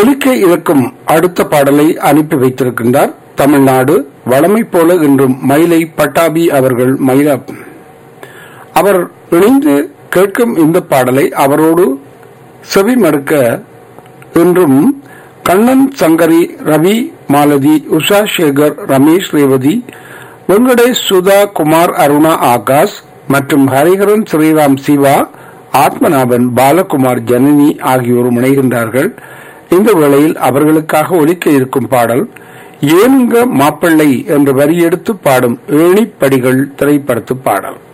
ஒலிக்க இருக்கும் அடுத்த பாடலை அனுப்பி வைத்திருக்கின்றார் தமிழ்நாடு வளமை போல இன்றும் மயிலை பட்டாபி அவர்கள் மயிலா அவர் இணைந்து கேட்கும் இந்த பாடலை அவரோடு செவி மறுக்க இன்றும் கண்ணன் சங்கரி ரவி மாலதி உஷா சேகர் ரமேஷ் ரேவதி வெங்கடேஷ் சுதா குமார் அருணா ஆகாஷ் மற்றும் ஹரிஹரன் ஸ்ரீராம் சிவா ஆத்மநாபன் பாலகுமார் ஜனனி ஆகியோரும் இணைகின்றார்கள் இந்த வேளையில் அவர்களுக்காக ஒலிக்க இருக்கும் பாடல் ஏனுங்க மாப்பிள்ளை என்ற வரியெடுத்து பாடும் ஏணிப்படிகள் திரைப்படத்து பாடல்